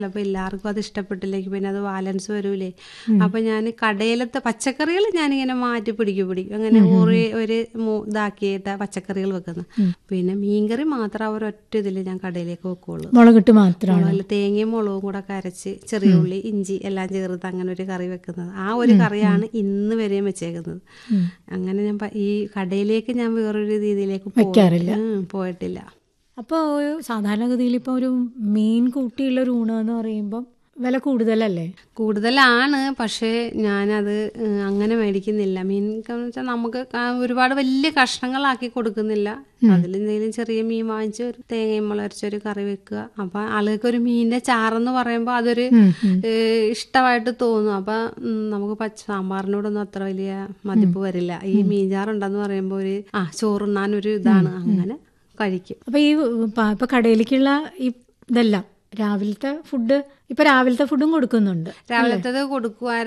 അപ്പൊ എല്ലാവർക്കും അത് ഇഷ്ടപ്പെട്ടില്ലെങ്കിൽ പിന്നെ അത് ബാലൻസ് വരൂലേ അപ്പൊ ഞാൻ കടയിലത്തെ പച്ചക്കറികൾ ഞാനിങ്ങനെ മാറ്റി പിടിക്കും പിടിക്കും അങ്ങനെ ഒരു ഒരു മൂ- ഇതാക്കിയിട്ട് പച്ചക്കറികൾ വെക്കുന്നത് പിന്നെ മീൻകറി മാത്രം അവർ ഒറ്റ ഇതിൽ ഞാൻ കടയിലേക്ക് വെക്കുള്ളൂ മുളകിട്ട് മാത്രമാണ് മുളകില് തേങ്ങയും മുളകും കൂടെ ഒക്കെ അരച്ച് ചെറിയ ഉള്ളി ഇഞ്ചി എല്ലാം ചേർത്ത് അങ്ങനെ ഒരു കറി വെക്കുന്നത് ആ ഒരു കറിയാണ് ഇന്ന് വരെയും വെച്ചേക്കുന്നത് അങ്ങനെ ഞാൻ പ- ഈ കടയിലേക്ക് ഞാൻ വേറൊരു രീതിയിലേക്ക് പോയി- വെക്കാറില്ല. ഉം, പോയിട്ടില്ല അപ്പോൾ സാധാരണഗതിയിൽ ഇപ്പോൾ ഒരു മീൻ കൂട്ടിയുള്ള ഒരു ഊണ് എന്ന് പറയുമ്പം വില കൂടുതലല്ലേ കൂടുതലാണ് പക്ഷേ ഞാനത് ഉം, അങ്ങനെ മേടിക്കുന്നില്ല മീൻ എന്ന് വെച്ചാൽ നമുക്ക് ക- ഒരുപാട് വലിയ കഷ്ണങ്ങളാക്കി കൊടുക്കുന്നില്ല അതിൽ എന്തെങ്കിലും ചെറിയ മീൻ വാങ്ങിച്ച് ഒരു തേങ്ങയും മുളകരച്ച ഒരു കറി വെക്കുക അപ്പൊ ആളുകൾക്ക് ഒരു മീനിന്റെ ചാറെന്ന് പറയുമ്പോൾ അതൊരു ഏഹ്, ഇഷ്ടമായിട്ട് തോന്നും അപ്പൊ ഉം, നമുക്ക് പച്ച സാമ്പാറിനോടൊന്നും അത്ര വലിയ മതിപ്പ് വരില്ല ഈ മീൻ ചാറുണ്ടെന്ന് പറയുമ്പോൾ ഒരു ആ ചോറുണ്ണാൻ ഒരു ഇതാണ് അങ്ങനെ കഴിക്കും അപ്പോൾ ഈ പ- ഇപ്പൊ കടയിലേക്കുള്ള ഈ ഇതെല്ലാം രാവിലത്തെ ഫുഡ് ഇപ്പൊ രാവിലത്തെ ഫുഡും കൊടുക്കുന്നുണ്ട് രാവിലത്തേത് കൊടുക്കുവാൻ